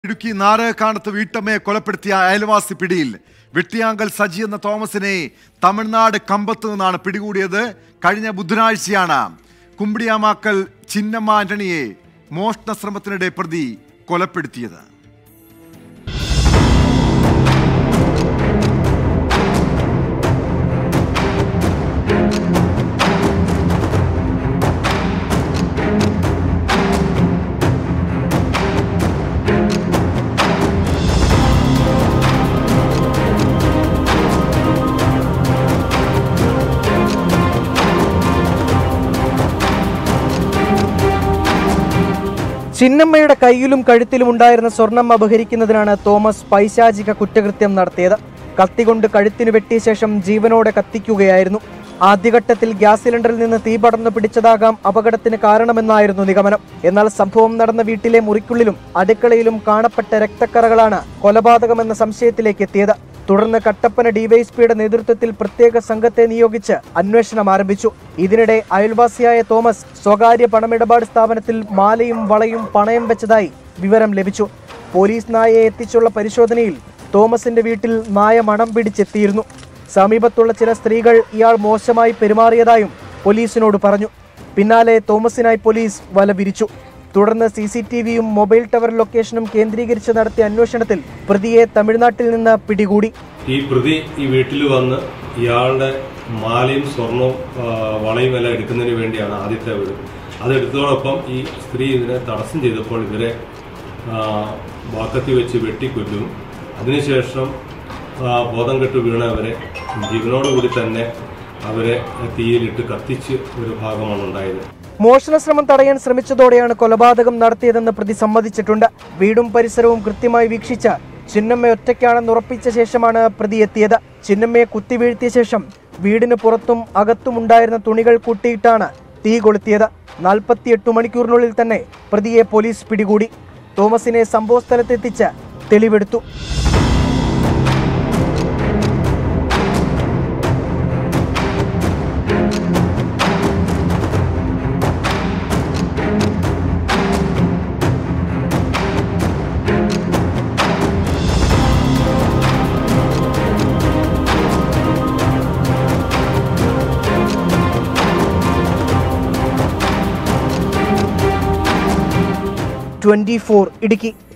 ഇടുക്കി നാരകാണത്ത് വീട്ടമ്മയെ കൊലപ്പെടുത്തിയ അയൽവാസി പിടിയിൽ വെട്ടിയാങ്കൽ സജി എന്ന തോമസിനെ തമിഴ്നാട് കമ്പത്ത് നിന്നാണ് പിടികൂടിയത് കഴിഞ്ഞ ബുധനാഴ്ചയാണ് കുമ്പിടിയാമാക്കൽ ചിന്നമ്മ ആന്റണിയെ മോഷണ ശ്രമത്തിനിടെ പ്രതി കൊലപ്പെടുത്തിയത് ചിന്നമ്മയുടെ കയ്യിലും കഴുത്തിലും ഉണ്ടായിരുന്ന സ്വർണം അപഹരിക്കുന്നതിനാണ് തോമസ് പൈശാചിക കുറ്റകൃത്യം നടത്തിയത് കത്തികൊണ്ട് കഴുത്തിന് വെട്ടിയ ശേഷം ജീവനോടെ കത്തിക്കുകയായിരുന്നു ആദ്യഘട്ടത്തിൽ ഗ്യാസ് സിലിണ്ടറിൽ നിന്ന് തീ പടർന്നു പിടിച്ചതാകാം അപകടത്തിന് കാരണമെന്നായിരുന്നു നിഗമനം എന്നാൽ സംഭവം നടന്ന വീട്ടിലെ മുറിക്കുള്ളിലും അടുക്കളയിലും കാണപ്പെട്ട രക്തക്കറകളാണ് കൊലപാതകമെന്ന സംശയത്തിലേക്ക് എത്തിയത് തുടർന്ന് കട്ടപ്പന ഡിവൈഎസ്പിയുടെ നേതൃത്വത്തിൽ പ്രത്യേക സംഘത്തെ നിയോഗിച്ച് അന്വേഷണം ആരംഭിച്ചു ഇതിനിടെ അയൽവാസിയായ തോമസ് സ്വകാര്യ പണമിടപാട് സ്ഥാപനത്തിൽ മാലയും വളയും പണയം വെച്ചതായി വിവരം ലഭിച്ചു പോലീസ് നായയെ എത്തിച്ചുള്ള പരിശോധനയിൽ തോമസിന്റെ വീട്ടിൽ നായ മണം പിടിച്ചെത്തിയിരുന്നു സമീപത്തുള്ള ചില സ്ത്രീകൾ ഇയാൾ മോശമായി പെരുമാറിയതായും പോലീസിനോട് പറഞ്ഞു പിന്നാലെ തോമസിനായി പോലീസ് വല വിരിച്ചു തുടർന്ന് സി സി ടി വിയും മൊബൈൽ ടവർ ലൊക്കേഷനും കേന്ദ്രീകരിച്ച് നടത്തിയ അന്വേഷണത്തിൽ പ്രതിയെ തമിഴ്നാട്ടിൽ നിന്ന് പിടികൂടി ഈ പ്രതി ഈ വീട്ടിൽ വന്ന് ഇയാളുടെ മാലയും സ്വർണവും ആ, വളയും എല്ലാം എടുക്കുന്നതിന് വേണ്ടിയാണ് ആദ്യത്തെ വീട് അതെടുത്തതോടൊപ്പം ഈ സ്ത്രീ ഇതിനെ തടസ്സം ചെയ്തപ്പോൾ ഇവരെ ആ, വാക്കത്തി വെച്ച് വെട്ടിക്കൊല്ലും അതിനുശേഷം ആ, ബോധം കെട്ട് വീണ അവരെ ജീവനോടുകൂടി തന്നെ അവരെ തീയിലിട്ട് കത്തിച്ച് ഒരു ഭാഗമാണ് ഉണ്ടായത് മോഷണ ശ്രമം തടയാൻ ശ്രമിച്ചതോടെയാണ് കൊലപാതകം നടത്തിയതെന്ന് പ്രതി സമ്മതിച്ചിട്ടുണ്ട് വീടും പരിസരവും കൃത്യമായി വീക്ഷിച്ച ചിന്നമ്മ ഒറ്റയ്ക്കാണെന്ന് ഉറപ്പിച്ച ശേഷമാണ് പ്രതി എത്തിയത് ചിന്നമ്മയെ കുത്തിവീഴ്ത്തിയ ശേഷം വീടിന് പുറത്തും അകത്തും ഉണ്ടായിരുന്ന തുണികൾ കൂട്ടിയിട്ടാണ് തീ കൊളുത്തിയത് നാൽപ്പത്തിയെട്ട് മണിക്കൂറിനുള്ളിൽ തന്നെ പ്രതിയെ പോലീസ് പിടികൂടി തോമസിനെ സംഭവസ്ഥലത്തെത്തിച്ച് തെളിവെടുത്തു ട്വന്റി ഫോർ ഇടുക്കി